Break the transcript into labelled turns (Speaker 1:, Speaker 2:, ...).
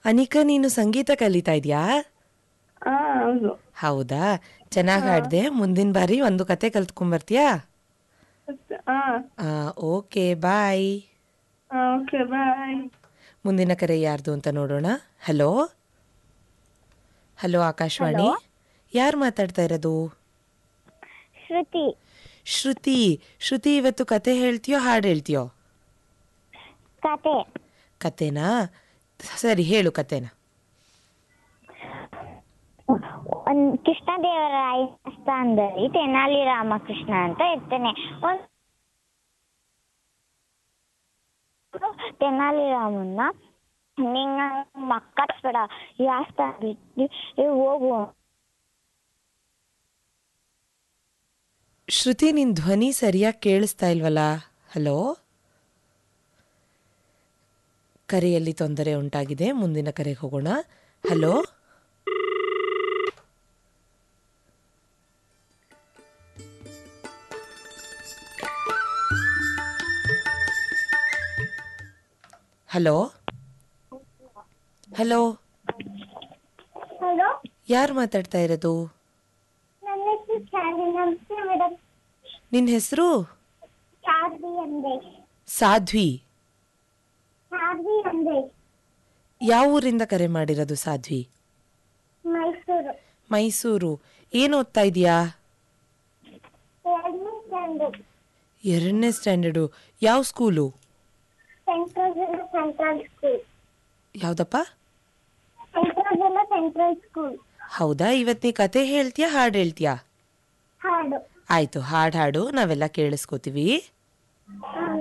Speaker 1: ಅನಿಕಾ ನೀನು ಸಂಗೀತ ಕಲಿತಾ ಇದೆಯಾ
Speaker 2: ಹಾ ಹೌದು
Speaker 1: ಹೌದಾ ಚೆನ್ನಾಗಿ ಹಾಡ್ದೆ ಮುಂದಿನ ಬಾರಿ ಒಂದು ಕತೆ ಕಲ್ತ್ಕೊಂಬರ್ತೀಯಾ
Speaker 2: ಹಾ
Speaker 1: ಓಕೆ ಬಾಯ್
Speaker 2: ಓಕೆ ಬಾಯ್
Speaker 1: ಮುಂದಿನ ಕರೆ ಯಾರ್ದು ಅಂತ ನೋಡೋಣ ಹಲೋ ಹಲೋ ಆಕಾಶವಾಣಿ ಯಾರು ಮಾತಾಡ್ತಾ ಇರೋದು
Speaker 3: ಶ್ರುತಿ
Speaker 1: ಶ್ರುತಿ ಶ್ರುತಿ ಇವತ್ತು ಕತೆ ಹೇಳ್ತೀಯೋ ಹಾಡು ಹೇಳ್ತೀಯೋ
Speaker 3: ಕತೆ
Speaker 1: ಕತೆನಾ ಸರಿ ಹೇಳು ಕತೆನ
Speaker 3: ಒಂದ್ ಕೃಷ್ಣದೇವರಾಯ ಸ್ಥಾನದಲ್ಲಿ ತೆನಾಲಿ ರಾಮಕೃಷ್ಣ ಅಂತ ಇರ್ತಾನೆ ಒಂದ್ ತೆನಾಲಿ ರಾಮನ್ನ ನಿಂಗ ಮಕ್ಕಳಿಸ್ಬೇಡ ಯಾವ ಸ್ಥಾನ ಬಿಟ್ಟು ಹೋಗು
Speaker 1: ಶ್ರುತಿ ನಿನ್ ಧ್ವನಿ ಸರಿಯಾಗಿ ಕೇಳಿಸ್ತಾ ಇಲ್ವಲ್ಲ ಹಲೋ ಕರೆಯಲ್ಲಿ ತೊಂದರೆ ಉಂಟಾಗಿದೆ ಮುಂದಿನ ಕರೆಗೆ ಹೋಗೋಣ ಹಲೋ ಹಲೋ ಹಲೋ
Speaker 3: ಹಲೋ
Speaker 1: ಯಾರು ಮಾತಾಡ್ತಾ ಇರೋದು
Speaker 3: ನನ್ನ ಹೆಸರು ಚಾರ್ವಿ ನಮಸ್ತೆ ಮೇಡಮ್
Speaker 1: ನಿನ್ನ ಹೆಸರು
Speaker 3: ಚಾರ್ವಿ ಅಂದೆ
Speaker 1: ಸಾಧ್ವಿ
Speaker 3: ಚಾರ್ವಿ ಅಂದೆ
Speaker 1: ಯಾವ ಊರಿಂದ ಕರೆ ಮಾಡಿರೋದು ಸಾಧ್ವಿ
Speaker 3: ಮೈಸೂರು
Speaker 1: ಮೈಸೂರು ಏನು ಓದ್ತಾ ಇದೀಯಾ
Speaker 3: ಎರಡನೇ ಸ್ಟ್ಯಾಂಡರ್ಡ್
Speaker 1: ಎರಡನೇ ಸ್ಟ್ಯಾಂಡರ್ಡು ಯಾವ ಸ್ಕೂಲು
Speaker 3: ಸೆಂಟ್ರಲ್ ಜಿಲ್ಲಾ ಸೆಂಟ್ರಲ್ ಸ್ಕೂಲ್
Speaker 1: ಯಾವ್ದಪ್ಪ
Speaker 3: ಸೆಂಟ್ರಲ್ ಜಿಲ್ಲಾ ಸೆಂಟ್ರಲ್ ಸ್ಕೂಲ್
Speaker 1: ಹೌದಾ ಇವತ್ತು ನೀ ಕತೆ ಹೇಳ್ತೀಯಾ ಹಾಡು ಹೇಳ್ತೀಯಾ
Speaker 3: ಹಾಡು
Speaker 1: ಆಯ್ತು ಹಾಡು ಹಾಡು ನಾವೆಲ್ಲ ಕೇಳಿಸ್ಕೋತೀವಿ
Speaker 3: ಹಾ